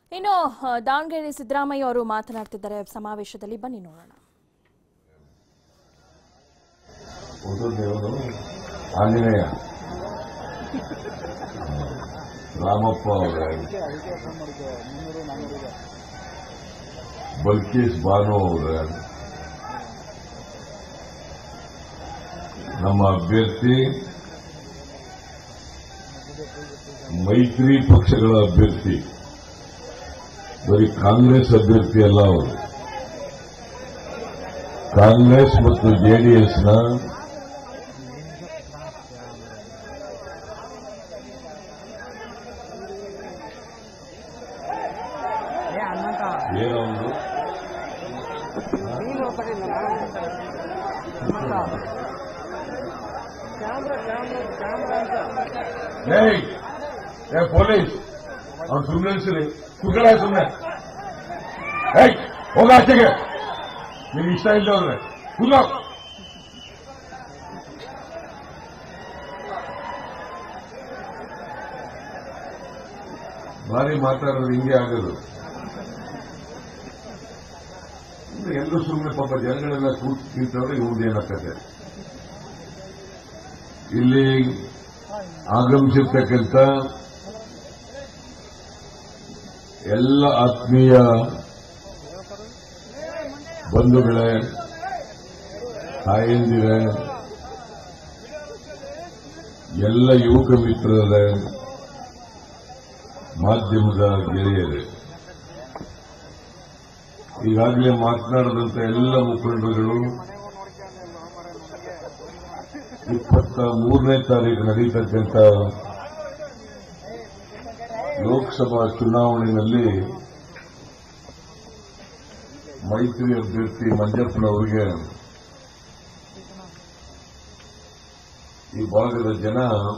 ಇನ್ನು ಆ, ದಾವಣಗೆರೆ ಸಿದ್ದರಾಮಯ್ಯ ಅವರು ಮಾತನಾಡ್ತಿದ್ದಾರೆ ಸಮಾವೇಶದಲ್ಲಿ ಬನ್ನಿ ನೋಡೋಣ ದೇವರು ಆಂಜನೇಯ ರಾಮಪ್ಪ ಅವರೇ ಬಲ್ಕೀಸ್ ಬಾನು ಅವರೇ ನಮ್ಮ ಅಭ್ಯರ್ಥಿ ಮೈತ್ರಿ ಪಕ್ಷಗಳ ಅಭ್ಯರ್ಥಿ ಬರೀ ಕಾಂಗ್ರೆಸ್ ಅಭ್ಯರ್ಥಿ ಅಲ್ಲ ಅವರು ಕಾಂಗ್ರೆಸ್ ಮತ್ತು ಜೆಡಿಎಸ್ನ ಏ ಹನುಮಂತ ಏನೊಂದು ನೀನು ಹೋಗ್ಬೇಕಿಲ್ಲ ಹನುಮಂತ ಕ್ಯಾಮ್ರಾ ಕ್ಯಾಮ್ರಾ ಕ್ಯಾಮ್ರಾ ಅಂತ ಏಯ್ ಏ ಪೊಲೀಸ್ ಅವ್ನು ಸುಮ್ಮನೆ ನಿಲ್ಸಿರಿ ಕುಕ್ಕಡ ಸುಮ್ಮನೆ ಏಯ್ ಹೋಗ ಆಚೆಗೆ ನಿಮ್ಗೆ ಇಷ್ಟ ಇಲ್ಲ ಹೋದ್ರೆ ಕೂಗೋ ಭಾರಿ ಮಾತಾಡೋದು ಹಿಂಗೆ ಆಗೋದು ಎಲ್ಲರೂ ಸುಮ್ಮನೆ ಪಾಪ ಜನಗಳೆಲ್ಲ ಕೂತ್ ನಿಂತವ್ರೆ ಇವ್ರದ್ದು ಏನಾಗ್ತದೆ ಇಲ್ಲಿ ಆಗಮಿಸಿರ್ತಕ್ಕಂಥ ಎಲ್ಲ ಆತ್ಮೀಯ ಬಂಧುಗಳೇ ತಾಯಂದಿರೇ ಎಲ್ಲ ಯುವಕ ಮಿತ್ರರೇ ಮಾಧ್ಯಮದ ಗೆಳೆಯರೇ ಈಗಾಗಲೇ ಮಾತನಾಡಿದಂಥ ಎಲ್ಲ ಮುಖಂಡರುಗಳು ಇಪ್ಪತ್ತ ಮೂರನೇ ತಾರೀಕು ನಡೀತಕ್ಕಂಥ ಲೋಕಸಭಾ ಚುನಾವಣೆಯಲ್ಲಿ ಮೈತ್ರಿ ಅಭ್ಯರ್ಥಿ ಮಂಜಪ್ಪನವರಿಗೆ ಈ ಭಾಗದ ಜನ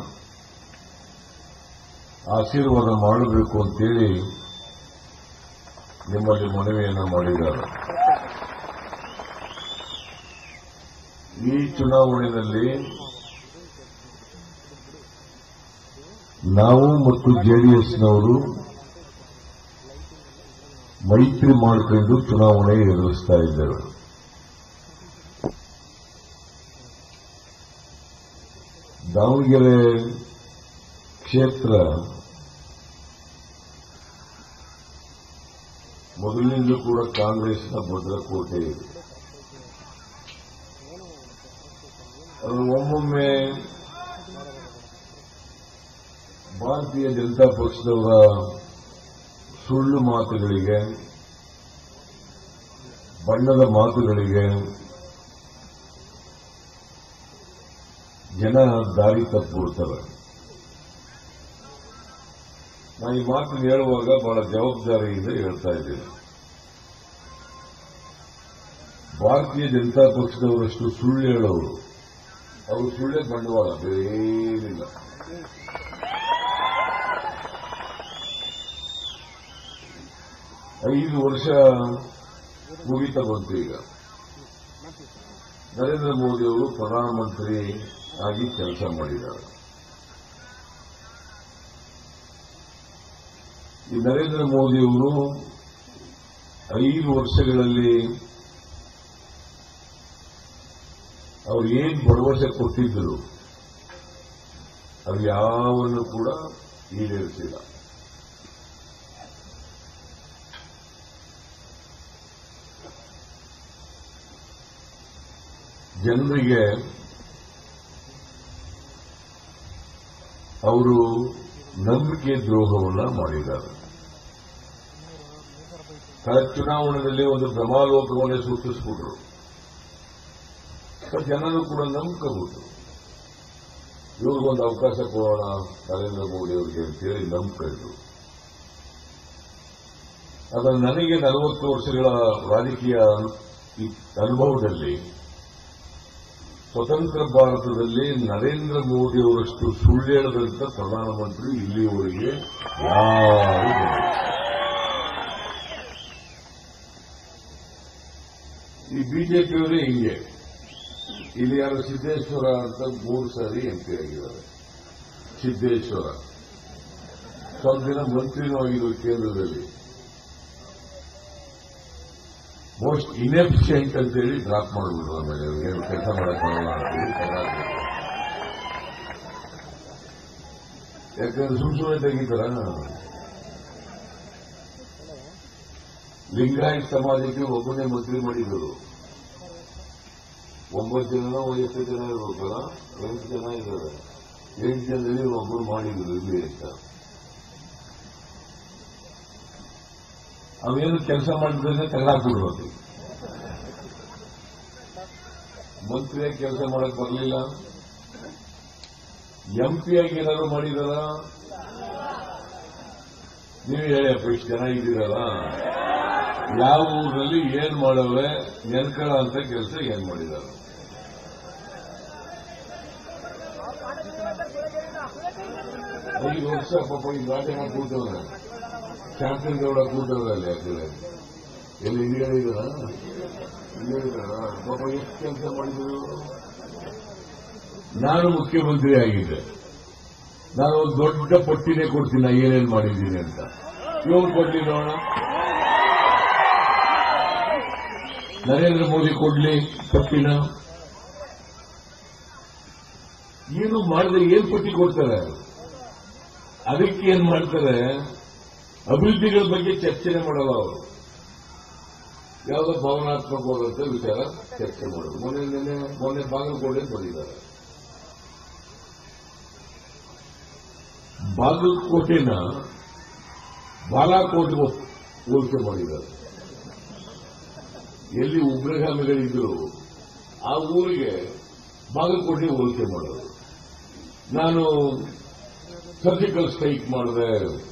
ಆಶೀರ್ವಾದ ಮಾಡಬೇಕು ಅಂತೇಳಿ ನಿಮ್ಮಲ್ಲಿ ಮನವಿಯನ್ನು ಮಾಡಿದ್ದಾರೆ ಈ ಚುನಾವಣೆಯಲ್ಲಿ ನಾವು ಮತ್ತು ಜೆಡಿಎಸ್ನವರು ಮೈತ್ರಿ ಮಾಡಿಕೊಂಡು ಚುನಾವಣೆ ಎದುರಿಸ್ತಾ ಇದ್ದೇವೆ ದಾವಣಗೆರೆ ಕ್ಷೇತ್ರ ಮೊದಲಿನಿಂದಲೂ ಕೂಡ ಕಾಂಗ್ರೆಸ್ನ ಭದ್ರಕೋಟೆ ಇದೆ ಅದು ಒಮ್ಮೊಮ್ಮೆ ಭಾರತೀಯ ಜನತಾ ಪಕ್ಷದವರ ಸುಳ್ಳು ಮಾತುಗಳಿಗೆ ಬಣ್ಣದ ಮಾತುಗಳಿಗೆ ಜನ ದಾರಿ ತಪ್ಪಿಬಿಡ್ತಾರೆ ನಾನು ಈ ಮಾತನ್ನು ಹೇಳುವಾಗ ಬಹಳ ಜವಾಬ್ದಾರಿಯಿಂದ ಹೇಳ್ತಾ ಇದ್ದೀನಿ ಭಾರತೀಯ ಜನತಾ ಪಕ್ಷದವರಷ್ಟು ಸುಳ್ಳು ಹೇಳೋರು ಅವರು ಸುಳ್ಳೇ ಬಂಡವಾಳ ಬೇರೆ ಏನಿಲ್ಲ ಐದು ವರ್ಷ ಮುಗಿತಾ ಬಂತು ಈಗ ನರೇಂದ್ರ ಮೋದಿ ಅವರು ಪ್ರಧಾನಮಂತ್ರಿ ಆಗಿ ಕೆಲಸ ಮಾಡಿದ್ದಾರೆ ಈ ನರೇಂದ್ರ ಮೋದಿ ಅವರು ಐದು ವರ್ಷಗಳಲ್ಲಿ ಅವ್ರು ಏನ್ ಭರವಸೆ ಕೊಟ್ಟಿದ್ದರು ಅದು ಯಾವನ್ನು ಕೂಡ ಈಡೇರಿಸಿಲ್ಲ ಜನರಿಗೆ ಅವರು ನಂಬಿಕೆ ದ್ರೋಹವನ್ನ ಮಾಡಿದ್ದಾರೆ ಕಳೆದ ಚುನಾವಣೆಯಲ್ಲಿ ಒಂದು ಭ್ರಮಾಲೋಕವನ್ನೇ ಸೃಷ್ಟಿಸ್ಬಿಟ್ರು ಜನರು ಕೂಡ ನಂಬ್ಕೋಬಹುದು ಇವ್ರಿಗೊಂದು ಅವಕಾಶ ಕೊಡೋಣ ನರೇಂದ್ರ ಮೋದಿ ಅವರಿಗೆ ಅಂತೇಳಿ ನಂಬ್ಕೊಂಡು ಆದರೆ ನನಗೆ ನಲವತ್ತು ವರ್ಷಗಳ ರಾಜಕೀಯ ಈ ಅನುಭವದಲ್ಲಿ ಸ್ವತಂತ್ರ ಭಾರತದಲ್ಲಿ ನರೇಂದ್ರ ಮೋದಿ ಅವರಷ್ಟು ಸುಳ್ಳೇಳದಂತ ಪ್ರಧಾನಮಂತ್ರಿ ಇಲ್ಲಿಯವರೆಗೆ ಯಾರು ಬಂದಿಲ್ಲ. ಈ ಬಿಜೆಪಿಯವರೇ ಹಿಂಗೆ ಇಲ್ಲಿ ಯಾರು ಸಿದ್ದೇಶ್ವರ ಅಂತ ಮೂರು ಸಾರಿ ಎಂಪಿ ಆಗಿದ್ದಾರೆ ಸಿದ್ದೇಶ್ವರ ಸ್ವಲ್ಪ ದಿನ ಮಂತ್ರಿನೂ ಆಗಿದ್ರು ಕೇಂದ್ರದಲ್ಲಿ ಮೋಸ್ಟ್ ಇನ್ಎಫಿಷಿಯಂಟ್ ಅಂತೇಳಿ ಡ್ರಾಪ್ ಮಾಡಿಬಿಟ್ರು ಆಮೇಲೆ ಏನು ಕೆಲಸ ಮಾಡಕ್ ಬರಲ್ಲ ಅಂತೇಳಿ ತೆಗ್ದಾಕ್ಬಿಟ್ರು. ಯಾಕಂದ್ರೆ ಸುಮ್ ಸುಮ್ಮನೆ ತೆಗಿತಾರ ಲಿಂಗಾಯತ್ ಸಮಾಜಕ್ಕೆ ಒಬ್ಬನೇ ಮಂತ್ರಿ ಮಾಡಿದ್ರು ಒಂಬತ್ತು ಜನ ಎಷ್ಟು ಜನ ಇರ್ಬೇಕಲ್ಲ ಎಂಟು ಜನ ಇದ್ದಾರೆ ಎಂಟು ಜನದಲ್ಲಿ ಒಬ್ಬರು ಮಾಡಿದ್ರು ಇಲ್ಲಿ ಅಂತ ಅವೇನು ಕೆಲಸ ಮಾಡಿದ್ರೆ ತೆಗೆದಾಕ್ಬಿಡ್ರು ಅದು ಮಂತ್ರಿಯಾಗಿ ಕೆಲಸ ಮಾಡಕ್ ಬರಲಿಲ್ಲ ಎಂ ಪಿ ಆಗಿ ಏನಾದ್ರು ಮಾಡಿದಾರ ನೀವು ಹೇಳಿಯಪ್ಪ ಇಷ್ಟು ಜನ ಇದ್ದೀರಲ್ಲ ಯಾವ ಊರಲ್ಲಿ ಏನ್ ಮಾಡವೆ ನೆನ್ಕಳ ಅಂತ ಕೆಲಸ ಏನ್ ಮಾಡಿದಾರೆ ಐದು ವರ್ಷ ಪಾಪ ಈ ನಾಟಕ ಕೂತವ್ರೆ ಚಾಂಪಿಯನ್ ಗೌಡ ಕೂತವ್ರೆ ಅಲ್ಲಿ ಆ ಕಡೆ ಎಲ್ಲಿ ಇಲ್ಲಿ ಹೇಳಿದಾರ ಇಲ್ಲಿ ಹೇಳಿದಾರ ಪಾಪ ಎಷ್ಟು ಕೆಲಸ ಮಾಡಿದ್ರು ನಾನು ಮುಖ್ಯಮಂತ್ರಿ ಆಗಿದ್ದೆ ನಾನು ಒಂದು ದೊಡ್ಡ ಪಟ್ಟಿನೇ ಕೊಡ್ತೀನಿ ನಾ ಏನೇನ್ ಮಾಡಿದ್ದೀನಿ ಅಂತ ಇವ್ರು ಕೊಡ್ಲಿ ನೋಡೋಣ ನರೇಂದ್ರ ಮೋದಿ ಕೊಡ್ಲಿ ಪಟ್ಟಿನ ಏನು ಮಾಡಿದ್ರೆ ಏನ್ ಪಟ್ಟಿ ಕೊಡ್ತಾರೆ ಅದಕ್ಕೆ ಏನ್ ಮಾಡ್ತಾರೆ ಅಭಿವೃದ್ಧಿಗಳ ಬಗ್ಗೆ ಚರ್ಚೆನೆ ಮಾಡಲ್ಲ ಅವರು ಯಾವುದೋ ಭಾವನಾತ್ಮಕವಾದಂತ ವಿಚಾರ ಚರ್ಚೆ ಮಾಡೋದು ಮೊನ್ನೆ ನಿನ್ನೆ ಮೊನ್ನೆ ಬಾಗಲಕೋಟೆ ಬಂದಿದ್ದಾರೆ ಬಾಗಲಕೋಟೆನ ಬಾಲಾಕೋಟೆಗೆ ಹೋಲಿಕೆ ಮಾಡಿದ್ದಾರೆ ಎಲ್ಲಿ ಉಗ್ರಗಾಮಿಗಳಿದ್ರು ಆ ಊರಿಗೆ ಬಾಗಲಕೋಟೆ ಹೋಲಿಕೆ ಮಾಡೋದು ನಾನು ಸರ್ಜಿಕಲ್ ಸ್ಟ್ರೈಕ್ ಮಾಡಿದೆ